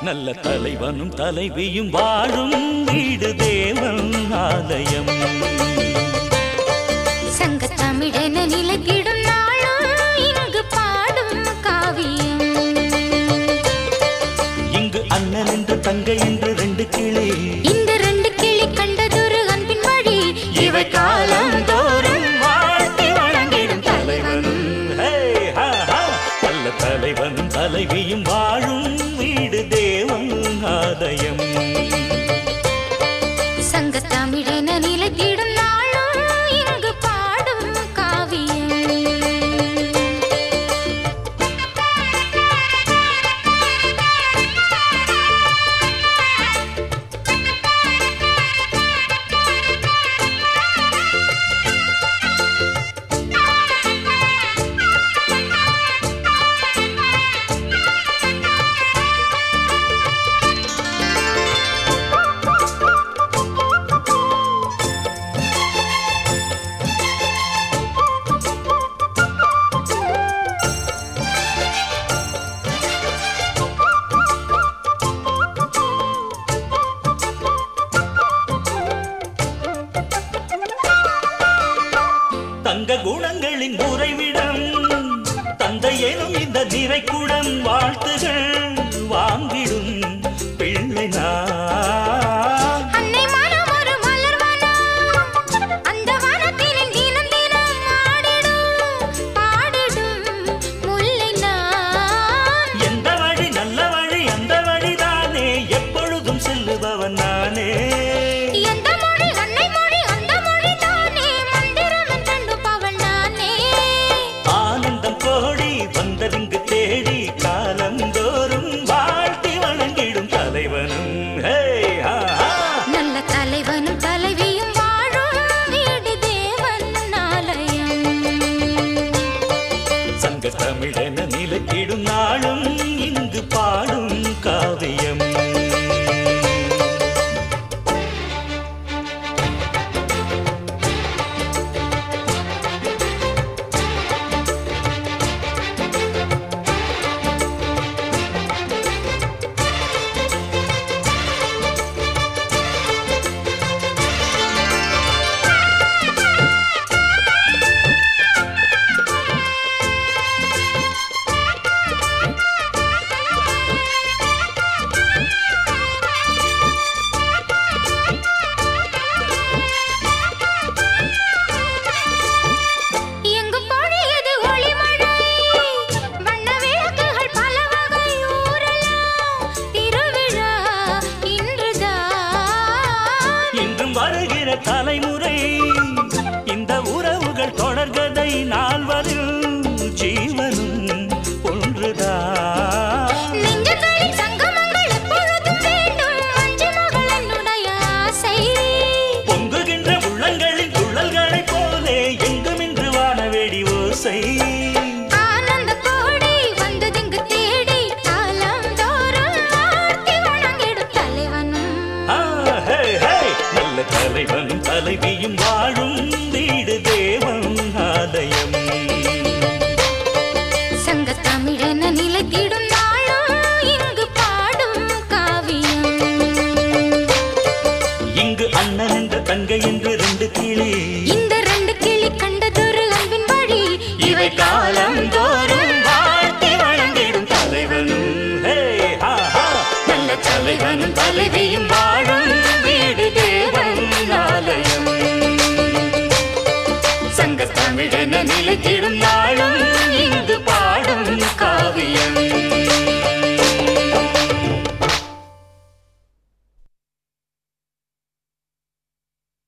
நல்ல தலைவனும் தலைவியும் வாழும் வீடு தேவன் ஆலயம் சங்க தமிழென நிலைத்திடும் நாளும் இங்கு பாடும் காவியம் இங்கு அண்ணன் என்று தங்கை என்று ரெண்டு கிளி இந்த ரெண்டு கிளி கண்டதொரு அன்பின் வழி இவை காலந்தோறும் வாழ்த்தி வழங்கிடும் தலைவனும் ஹே, ஹா, ஹா. நல்ல தலைவனும் தலைவியும் வாழும் வீடு தேவன் ஆலயம் சங்க தமிழென நிலைத்திடும் நாளும் இங்கு பாடும் காவியம் தங்க குணங்களின் உறைவிடம் தந்தை எனும் இந்த நிறைக்குடன் வாழ்த்துகள் வாங்கிடும் பிள்ளை நான் அன்னை மனம் ஒரு மலர் வனம். அந்த வனத்திலே தினம் தினம் ஆடிடும், பாடிடும் முல்லை நான். எந்த வழி நல்ல வழி அந்த வழிதானே எப்பொழுதும் செல்லுபவன் நானே எந்த மொழி அன்னை மொழி அந்த மொழிதானே, மந்திரம் என்றெண்ணுபவள் நானே. ஆனந்தம் கோடி வந்ததிங்கு தேடி காலந்தோறும் வாழ்த்தி வணங்கிடும் தலைவனும் ஹே, ஆ, ஆ. நல்ல தலைவனும் தலைவியும் வாழும் வீடு தேவன் ஆலயம் சங்க தமிழென நிலைத்திடும் நாளும் இங்கு பாடும் காவியம் எங்கு பொழியது ஒளிமழை வண்ண விளக்குகள் பல வகை ஊரெல்லாம் திருவிழா இன்றுதான் இன்றும் வருகிற தலைமுறை இந்த உறவுகள் தொடர்கதை நால்வரில் ஜீவனும் ஒன்றுதான் நெஞ்சங்களின் சங்கமங்கள் எப்பொழுதும் வேண்டும் அஞ்சு மகள் என்னுடைய ஆசை பொங்குகின்ற உள்ளங்களின் துள்ளல்களைப் போலே எங்குமின்று வானவேடி ஓசை ஆனந்த கோடி வந்ததிங்கு தேடி காலம் தோறும் வாழ்த்தி வணங்கிடும் தலைவனும் ஆ, ஹே, ஹே. நல்ல தலைவனும் தலைவியும் வாழும் வீடு தேவன் ஆலயம் சங்க தமிழென நிலைத்திடும் நாளும் இங்கு பாடும் காவியம் இங்கு அண்ணன் என்ற தங்கை என்று ரெண்டு கிளி இந்த ரெண்டு கிளி கண்டதொரு அன்பின் வழி இவை காலந்தோறும் வாழ்த்தி வழங்கிடும் தலைவனும் ஹே, ஹா, ஹா. நல்ல தலைவனும் தலைவியும் வாழும் வீடு தேவன் ஆலயம் சங்க தமிழென நிலைத்திடும்